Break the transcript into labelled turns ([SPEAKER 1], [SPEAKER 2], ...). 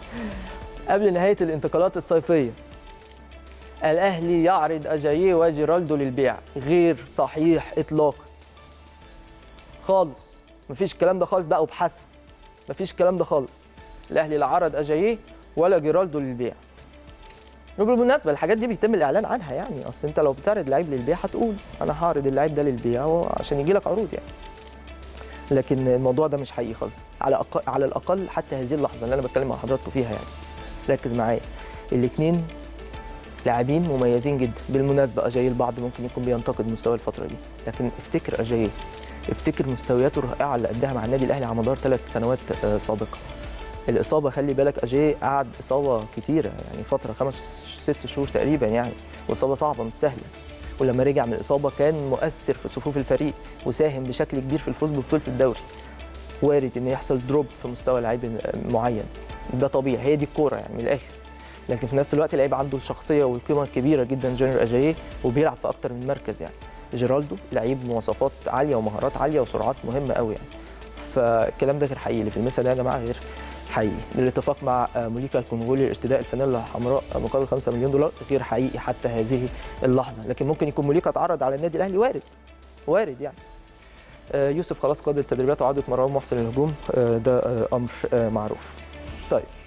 [SPEAKER 1] قبل نهايه الانتقالات الصيفيه الاهلي يعرض اجاييه وجيرالدو للبيع غير صحيح اطلاقا خالص مفيش الكلام ده خالص بقى وبحسب مفيش الكلام ده خالص الاهلي لا عرض اجاييه ولا جيرالدو للبيع بالمناسبه الحاجات دي بيتم الاعلان عنها يعني اصل انت لو بتعرض لعيب للبيع هتقول انا هعرض اللعيب ده للبيع عشان يجي لك عروض يعني لكن الموضوع ده مش حقيقي خالص على أقل على الاقل حتى هذه اللحظه اللي انا بتكلم مع حضراتكم فيها يعني ركز معايا الاثنين لاعبين مميزين جدا بالمناسبه اجاي البعض ممكن يكون بينتقد مستوى الفتره دي لكن افتكر اجاي افتكر مستوياته الرائعه اللي قدها مع النادي الاهلي على مدار ثلاث سنوات آه، سابقه الاصابه خلي بالك اجاي قعد اصابه كتيره يعني فتره خمس ست شهور تقريبا يعني واصابه صعبه مش سهله ولما رجع من الاصابه كان مؤثر في صفوف الفريق وساهم بشكل كبير في الفوز ببطوله الدوري وارد ان يحصل دروب في مستوى لعيب معين ده طبيعي هي دي الكوره يعني من الاخر لكن في نفس الوقت لعيب عنده الشخصيه والقيمه الكبيره جدا جونيور اجاييه وبيلعب في اكتر من مركز يعني جيرالدو لعيب مواصفات عاليه ومهارات عاليه وسرعات مهمه قوي يعني فالكلام ده غير حقيقي اللي في المثل ده يا جماعه غير حقيقي الاتفاق مع موليكا الكونغولي لارتداء الفانيلا الحمراء مقابل 5 مليون دولار غير حقيقي حتى هذه اللحظه لكن ممكن يكون موليكا اتعرض على النادي الاهلي وارد وارد يعني آه، يوسف خلاص قاد التدريبات وعوده مروان محسن للهجوم آه، ده آه، امر آه، معروف طيب